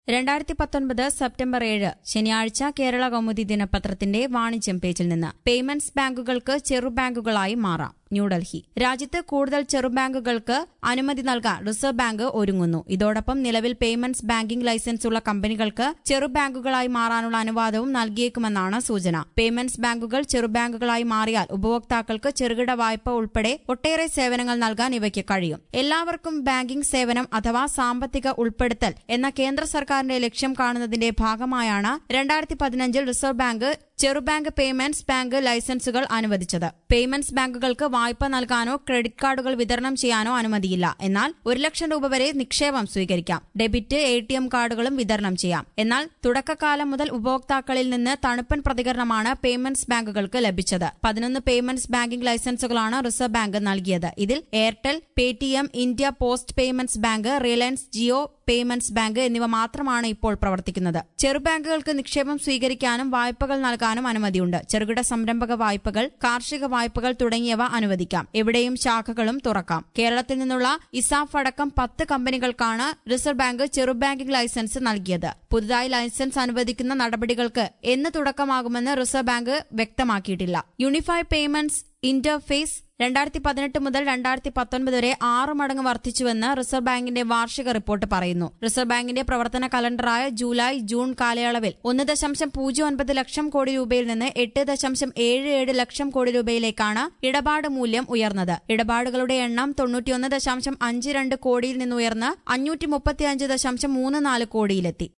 രണ്ടായിരത്തി പത്തൊൻപത് സെപ്റ്റംബർ ഏഴ് ശനിയാഴ്ച കേരള കൗമുദി ദിനപത്രത്തിന്റെ വാണിജ്യം പേജിൽ നിന്ന് പേയ്മെന്റ്സ് ബാങ്കുകൾക്ക് ചെറുബാങ്കുകളായി മാറാം ന്യൂഡൽഹി രാജ്യത്ത് കൂടുതൽ ചെറുബാങ്കുകൾക്ക് അനുമതി നൽകാൻ റിസർവ് ബാങ്ക് ഒരുങ്ങുന്നു ഇതോടൊപ്പം നിലവിൽ പേയ്മെന്റ്സ് ബാങ്കിംഗ് ലൈസൻസ് ഉള്ള കമ്പനികൾക്ക് ചെറുബാങ്കുകളായി മാറാനുള്ള അനുവാദവും നൽകിയേക്കുമെന്നാണ് സൂചന പേയ്മെന്റ്സ് ബാങ്കുകൾ ചെറുബാങ്കുകളായി മാറിയാൽ ഉപഭോക്താക്കൾക്ക് ചെറുകിട വായ്പ ഉൾപ്പെടെ ഒട്ടേറെ സേവനങ്ങൾ നൽകാൻ ഇവയ്ക്ക് കഴിയും എല്ലാവർക്കും ബാങ്കിംഗ് സേവനം അഥവാ സാമ്പത്തിക ഉൾപ്പെടുത്തൽ എന്ന കേന്ദ്ര സർക്കാരിന്റെ ലക്ഷ്യം കാണുന്നതിന്റെ ഭാഗമായാണ് രണ്ടായിരത്തി പതിനഞ്ചിൽ റിസർവ് ബാങ്ക് ചെറുബാങ്ക് പേയ്മെന്റ്സ് ബാങ്ക് ലൈസൻസുകൾ അനുവദിച്ചത് പേയ്മെന്റ്സ് ബാങ്കുകൾക്ക് വായ്പ നൽകാനോ ക്രെഡിറ്റ് കാർഡുകൾ വിതരണം ചെയ്യാനോ അനുമതിയില്ല എന്നാൽ ഒരു ലക്ഷം രൂപ വരെ നിക്ഷേപം സ്വീകരിക്കാം ഡെബിറ്റ് എ ടി എം കാർഡുകളും വിതരണം ചെയ്യാം എന്നാൽ തുടക്കകാലം മുതൽ ഉപഭോക്താക്കളിൽ നിന്ന് തണുപ്പൻ പ്രതികരണമാണ് പേയ്മെന്റ്സ് ബാങ്കുകൾക്ക് ലഭിച്ചത് പതിനൊന്ന് പേയ്മെന്റ്സ് ബാങ്കിംഗ് ലൈസൻസുകളാണ് റിസർവ് ബാങ്ക് നൽകിയത് ഇതിൽ Airtel Paytm India post payments bank Reliance Jio payments bank എന്നിവ മാത്രമാണ് ഇപ്പോൾ പ്രവർത്തിക്കുന്നത് ചെറുബാങ്കുകൾക്ക് നിക്ഷേപം സ്വീകരിക്കാനും വായ്പകൾ നൽകാനും അനുമതിയുണ്ട് ചെറുകിട സംരംഭക വായ്പകൾ കാർഷിക വായ്പകൾ തുടങ്ങിയവ അനുവദിക്കാം എവിടെയും ശാഖകളും തുറക്കാം കേരളത്തിൽ നിന്നുള്ള ഇസാഫ് അടക്കം പത്ത് കമ്പനികൾക്കാണ് റിസർവ് ബാങ്ക് ചെറുബാങ്കിംഗ് ലൈസൻസ് നൽകിയത് പുതുതായി ലൈസൻസ് അനുവദിക്കുന്ന നടപടികൾക്ക് എന്ന് തുടക്കമാകുമെന്ന് റിസർവ് ബാങ്ക് വ്യക്തമാക്കിയിട്ടില്ല യൂണിഫൈ പേയ്മെന്റ്സ് ഇന്റർഫേസ് രണ്ടായിരത്തി പതിനെട്ട് മുതൽ രണ്ടായിരത്തി പത്തൊൻപത് വരെ ആറ് മടങ്ങ് വർദ്ധിച്ചുവെന്ന് റിസർവ് ബാങ്കിന്റെ വാർഷിക റിപ്പോർട്ട് പറയുന്നു റിസർവ് ബാങ്കിന്റെ പ്രവർത്തന കലണ്ടറായ ജൂലൈ ജൂൺ കാലയളവിൽ ഒന്ന് ദശാംശം പൂജ്യം ഒൻപത് ലക്ഷം കോടി രൂപയിൽ നിന്ന് എട്ട് ദശാംശം ഏഴ് ഏഴ് ലക്ഷം കോടി രൂപയിലേക്കാണ് ഇടപാട് മൂല്യം ഉയർന്നത് ഇടപാടുകളുടെ എണ്ണം തൊണ്ണൂറ്റിയൊന്ന് ദശാംശം അഞ്ച് രണ്ട് കോടിയിൽ നിന്ന് ഉയർന്ന് അഞ്ഞൂറ്റി മുപ്പത്തിയഞ്ച് ദശാംശം മൂന്ന് നാല് കോടിയിലെത്തി